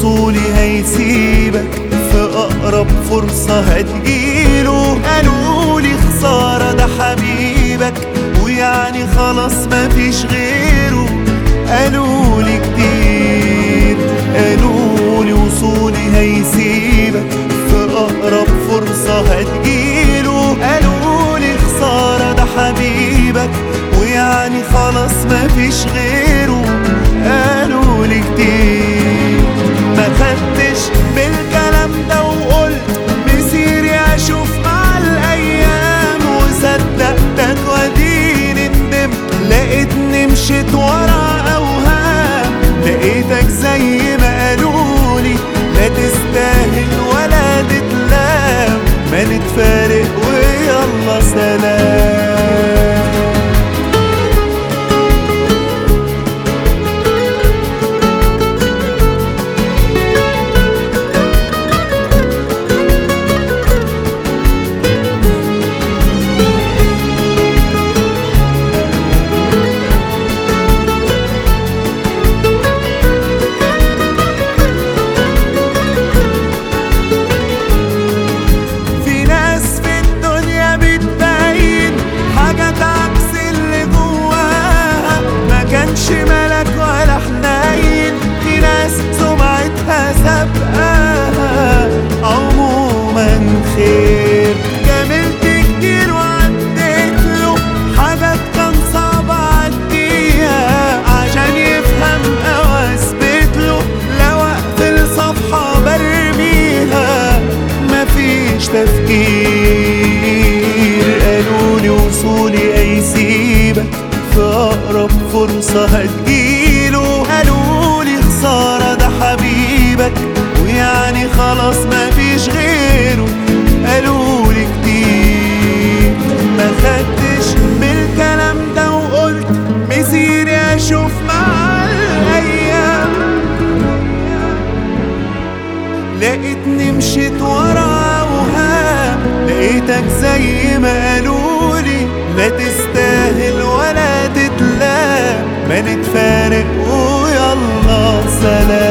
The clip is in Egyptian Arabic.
وصولي هيسيبك في أقرب فرصة هتجيله قالولي خسارة ده حبيبك ويعني خلاص مفيش غيره قالولي كتير قالولي وصولي هيسيبك في أقرب فرصة هتجيله قالولي خسارة ده حبيبك ويعني خلاص مفيش غيره قالولي كتير ما خدتش بالكلام ده وقلت مسيري اشوف مع الايام وصدقتك واديني ندمت لقيتني مشيت ورا اوهام لقيتك زي ما قالولي لا تستاهل ولا تتلام ما نتفارق ويلا سلام في ناس في الدنيا بتبين حاجات عكس اللي جواها ما كانش ملك ولا حنين في ناس سمعتها سابقاها عموما خير جاملت كتير وعديت له حاجات كان صعب اعديها عشان يفهم او اثبت له لو اقفل صفحه برميها مفيش تفكير قالولي وصولي هيسيبك في أقرب فرصة هتجيله قالولي خسارة ده حبيبك ويعني خلاص مفيش غيره قالولي كتير ما خدتش بالكلام ده وقلت مسيري أشوف مع الأيام لقيتني مشيت ورا اوهام لقيتك زي ما قالولي لا تستاهل ولا تتلام ما نتفارق ويلا سلام